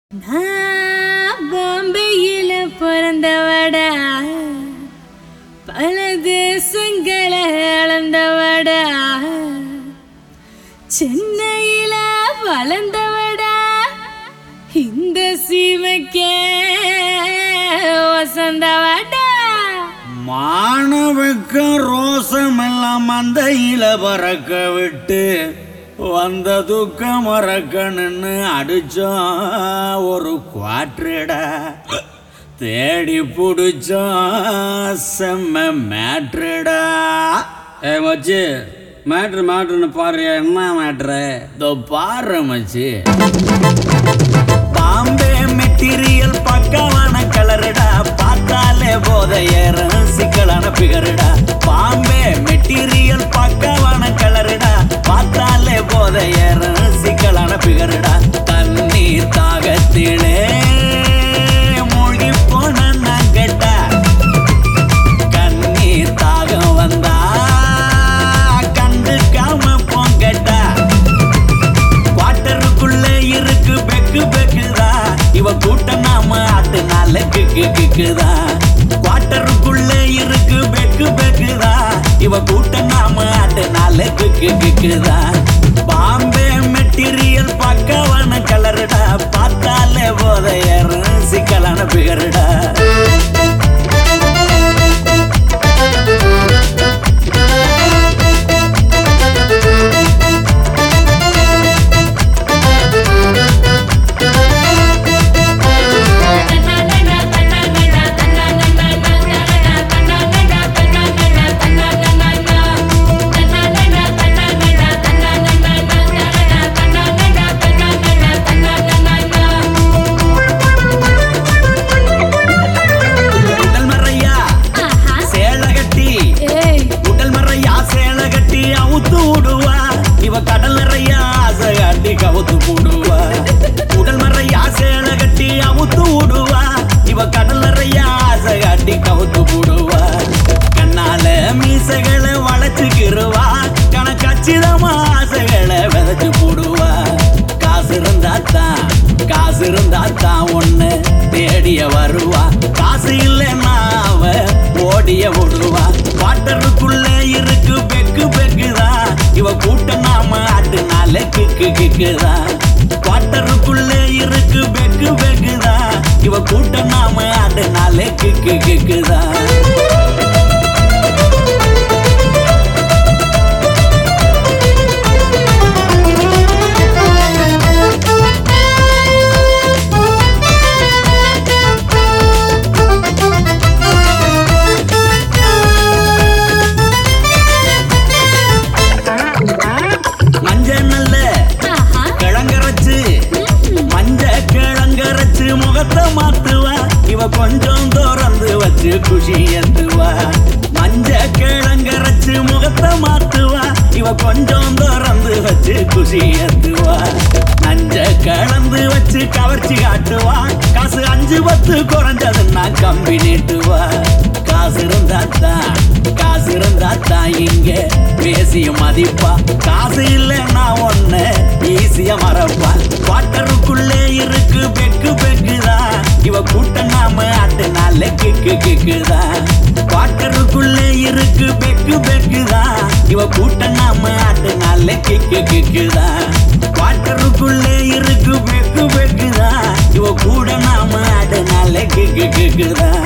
நான் பாம்பேயில பிறந்தவடா பல தேசங்களை அளந்தவடா சென்னையில வளர்ந்தவடா இந்த சீமைக்கே வசந்தவடா மாணவக்கம் ரோசமெல்லாம் மந்தையில பறக்க விட்டு வந்த துக்கம் மறக்கணுன்னு அடிச்சோம் ஒரு குவாட்ரடா தேடி புடிச்சோம் செம்ம மேட்ரடா ஏ மச்சி மேட்ரு மேட்ருன்னு பாரு என்ன மேட்ரு இதோ பாரு மச்சி பாம்பே மெட்டீரியல் பக்கமான கலருடா பார்த்தாலே போத ஏறும் சிக்கலான பிகருடா பாம்பே மெட்டீரியல் பக்கமான கலருடா பார்த்தாலே போத ஏறும் சிக்கலான பிகருடா தண்ணீர் தாகத்திலே மூழ்கி போன நான் கேட்டா கண்ணீர் தாகம் வந்தா கண்டுக்காம போங்கட்டா குவார்டருக்குள்ள இருக்கு பெக்கு பெக்குதா இவ கூட்டம் நாம ஆட்டுனால கிக்கு கிக்குதா குவார்டருக்குள்ள இருக்கு பெக்கு பெக்குதா இவ கூட்டம் நாம ஆட்டுனால கிக்கு கிக்குதா பாம்பே மெட்டீரியல் பக்கவான கலருடா பார்த்தாலே போத ஏறும் சிக்கலான பிகருடா உடல் மறையா ஆஹா சேலை கட்டி ஏய் உடல் மறையா சேலை கட்டி அவுத்து விடுவா இவ கடல் நிறையா ஆசை காட்டி கவுத்து போடுவா உடல் மறையா சேலை கட்டி அவுத்து விடுவா இவ கடல் நிறையா ஆசை காட்டி கவுத்து போடுவா கண்ணால மீசைகளை வளைச்சுக்கிருவா கணக்கச்சிதமா ஆசைகளை விதைச்சு போடுவா காசு இருந்தாத்தான் காசு இருந்தாத்தான் ஒண்ணு தேடிய வருவா காசு இல்லைன்னா அவ ஓடிய விடுவா வாட்டருக்குள்ள இருக்கு பெக்கு பெக்குதா இவ கூட்டம் நாம ஆட்டுனால கிக்கு கிக்குதா வாட்டருக்குள்ள இருக்கு பெக்கு பெக்குதா இவ கூட்டம் நாம ஆட்டுனால கிக்கு கிக்குதா மஞ்ச நல்ல ஆஹா கிழங்கரைச்சு மஞ்ச கிழங்கரைச்சு முகத்தை மாத்துவா இவ கொஞ்சம் திறந்து வச்சு குஷி ஏத்துவா மஞ்ச கிழங்கரைச்சு முகத்தை மாத்துவா இவ கொஞ்சம் திறந்து வச்சு குஷி ஏத்துவா நஞ்ச கலந்து வச்சு கவர்ச்சி காட்டுவா காசு அஞ்சு பத்து குறைஞ்சதுன்னா கம்பி நீட்டுவா காசு இருந்தாத்தான் காசு இருந்தாத்தான் இங்க பேசிய மதிப்பா காசு இல்லைன்னா ஒண்ணு ஈஸியா மறப்பா குவார்டருக்குள்ளே இருக்கு பெக்கு பெக்குதா இவ கூட்டம் நாம ஆட்டுனால கிக்கு கிக்குதா குவார்டருக்குள்ளே இருக்கு பெக்கு பெக்குதா இவ கூட்டம் நாம ஆட்டுனால கிக்கு கிக்குதா குவார்டருக்குள்ளே இருக்கு பெக்கு பெக்குதா இவ கூட நாம ஆட்டுனால கிக்கு கிக்குதா